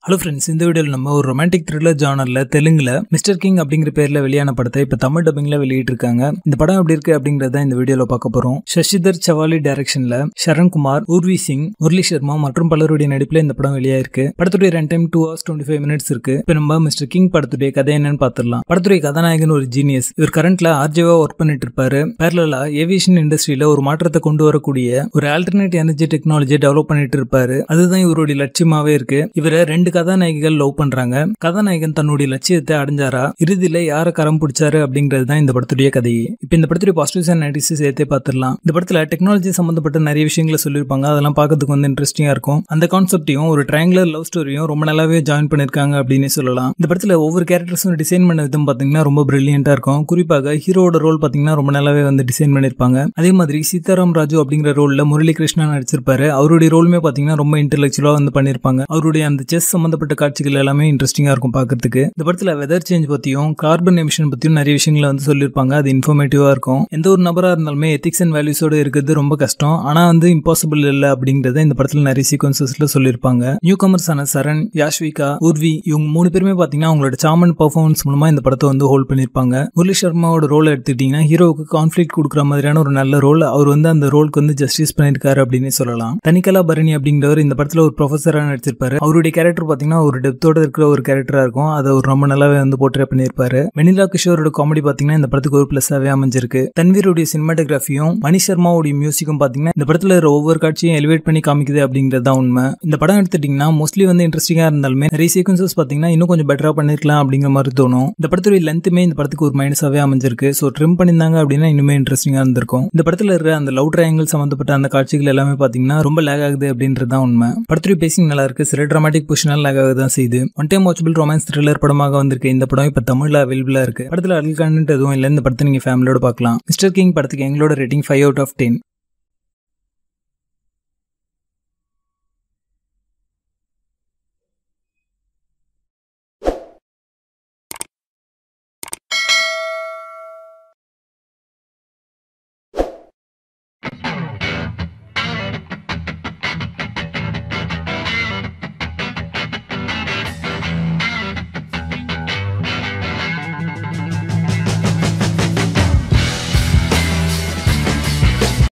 hello friends இந்த வீடியோவில் நம்ம ஒரு ரொமான்டிக் த்ரில்லர் ஜானரில் தெலுங்குல மிஸ்டர் கிங் அப்படிங்கிற பேரில் வெளியான படத்தை இப்போ தமிழ் டப்பிங்கில் வெளியிட்டிருக்காங்க இந்த படம் எப்படி இருக்கு அப்படிங்கிறத இந்த வீடியோவில் பார்க்க போகிறோம் சசிதர் சவாலி டைரக்ஷனில் சரண்குமார் ஊர்வி சிங் முரளி சர்மா மற்றும் பலருடைய நடிப்பில் இந்த படம் வெளியாயிருக்கு படத்துடைய run time two hours twenty five minutes இருக்கு இப்போ நம்ம மிஸ்டர் கிங் படத்துடைய கதை என்னன்னு பார்த்துடலாம் படத்துடைய கதாநாயகன் ஒரு ஜீனியஸ் இவர் கரண்ட்ல ஆர்ஜேவா ஒர்க் பண்ணிட்டு இருப்பாரு பேரலா ஏவியேஷன் இண்டஸ்ட்ரியில ஒரு மாற்றத்தை கொண்டு வரக்கூடிய ஒரு ஆல்டர்னேட் எனர்ஜி டெக்னாலஜியை டெவலப் பண்ணிட்டு இருப்பாரு அதுதான் இவருடைய லட்சியமாவே இருக்கு இவரை ரெண்டு கதாநாயகிகள் லவ் பண்றாங்க கதாநாயகன் தன்னுடைய லட்சியத்தை அடைஞ்சாரா இறுதியில யார கரம் பிடிச்சாரு அப்படிங்கிறது தான் இந்த படத்துடைய கதை இப்போ இந்த படத்துடைய பாசிட்டிவ்ஸ் அண்ட் நெகட்டிவ்ஸ் சேர்த்தே பார்த்துடலாம் இந்த படத்துல டெக்னாலஜி சம்பந்தப்பட்ட நிறைய விஷயங்களை சொல்லியிருப்பாங்க அதெல்லாம் பார்க்கறதுக்கு வந்து இன்ட்ரெஸ்டிங்கா இருக்கும் அந்த கான்செப்டையும் ஒரு ட்ரையாங்குலர் லவ் ஸ்டோரியும் ரொம்ப நல்லாவே ஜாயின் பண்ணிருக்காங்க அப்படின்னு சொல்லலாம் இந்த படத்துல ஒவ்வொரு கேரக்டர்ஸும் டிசைன் பண்ண விதம் பாத்தீங்கன்னா ரொம்ப பிரில்லியண்டா இருக்கும் குறிப்பாக ஹீரோட ரோல் பாத்தீங்கன்னா ரொம்ப நல்லாவே வந்து டிசைன் பண்ணிருப்பாங்க அதே மாதிரி சீதாராம் ராஜு அப்படிங்கிற ரோல்ல முரளி கிருஷ்ணா நடிச்சிருப்பாரு அவருடைய ரோலுமே பாத்தீங்கன்னா ரொம்ப இன்டெலெக்சுவலா வந்து பண்ணிருப்பாங்க அவருடைய அந்த செஸ் சம்பந்தப்பட்ட காட்சிகள் எல்லாமே இன்ட்ரெஸ்டிங்கா இருக்கும் பார்க்கறதுக்கு இந்த படத்துல வெதர் சேஞ்ச் பத்தியும் கார்பன் எமிஷன் பத்தியும் நிறைய விஷயங்களை வந்து சொல்லியிருப்பாங்க அது இன்ஃபர்மேட்டிவா இருக்கும் எந்த ஒரு நபரா இருந்தாலுமே எத்திக்ஸ் அண்ட் வேல்யூஸோட இருக்கிறது ரொம்ப கஷ்டம் ஆனா வந்து இம்பாசிபிள் இல்ல அப்படிங்கறத இந்த படத்துல நிறைய சீக்வன்சஸ்ல சொல்லியிருப்பாங்க நியூ கமர்ஸான சரண் யாஷ்விகா உர்வி இவங்க மூணு பேருமே பாத்தீங்கன்னா அவங்களோட சாமன் பர்ஃபார்மன்ஸ் மூலமா இந்த படத்தை வந்து ஹோல்ட் பண்ணிருப்பாங்க முரளி சர்மாவோட ரோல் எடுத்துக்கிட்டீங்கன்னா ஹீரோவுக்கு கான்ஃபிளிக் கொடுக்குற மாதிரியான ஒரு நல்ல ரோல் அவர் வந்து அந்த ரோலுக்கு வந்து ஜஸ்டிஸ் பண்ணிருக்காரு அப்படின்னு சொல்லலாம் தனிக்கலா பரணி அப்படிங்கிறவர் இந்த படத்துல ஒரு ப்ரொஃபஸரா நடிச்சிருப்பாரு அவருடைய கேரக்டர் பாத்தீங்கன்னா ஒரு டெப்த்தோட இருக்கிற ஒரு கேரக்டரா இருக்கும் அதை ஒரு ரொம்ப நல்லாவே வந்து போர்ட்ரே பண்ணியிருப்பாரு வெனிலா கிஷோரோட காமெடி பாத்தீங்கன்னா இந்த படத்துக்கு ஒரு பிளஸ்ஸாவே அமைஞ்சிருக்கு தன்வீருடைய சினிமாட்டோகிராஃபியும் மணி சர்மாவுடைய மியூசிக்கும் பாத்தீங்கன்னா இந்த படத்துல இருக்கிற ஒவ்வொரு காட்சியும் எலிவேட் பண்ணி காமிக்குது அப்படிங்கிறது தான் உண்மை இந்த படம் எடுத்துட்டீங்கன்னா மோஸ்ட்லி வந்து இன்ட்ரெஸ்டிங்கா இருந்தாலுமே நிறைய சீக்வன்சஸ் பாத்தீங்கன்னா இன்னும் கொஞ்சம் பெட்டரா பண்ணிருக்கலாம் அப்படிங்கிற மாதிரி தோணும் இந்த படத்துடைய லென்த்துமே இந்த படத்துக்கு ஒரு மைனஸாவே அமைஞ்சிருக்கு ஸோ ட்ரிம் பண்ணியிருந்தாங்க அப்படின்னா இன்னுமே இன்ட்ரெஸ்டிங்கா இருந்திருக்கும் இந்த படத்துல இருக்கிற அந்த லவ் ட்ரையாங்கிள் சம்பந்தப்பட்ட அந்த காட்சிகள் எல்லாமே பாத்தீங்கன்னா ரொம்ப லேக் ஆகுது அப்படின்றது தான் உண்மை படத்துடைய பேசிங் நல்லா இருக்கு சில டிராமாட்டிக் பொசிஷனால் லேக் ஆக தான் செய்யுது one time watchable romance thriller படமாக வந்திருக்கு இந்த படம் இப்போ தமிழ்ல அவைலபிளா இருக்கு படத்துல அடல் கண்டென்ட் எதுவும் இல்லை இந்த படத்தை நீங்க ஃபேமிலியோட பார்க்கலாம் மிஸ்டர் கிங் படத்துக்கு எங்களோட rating five out of ten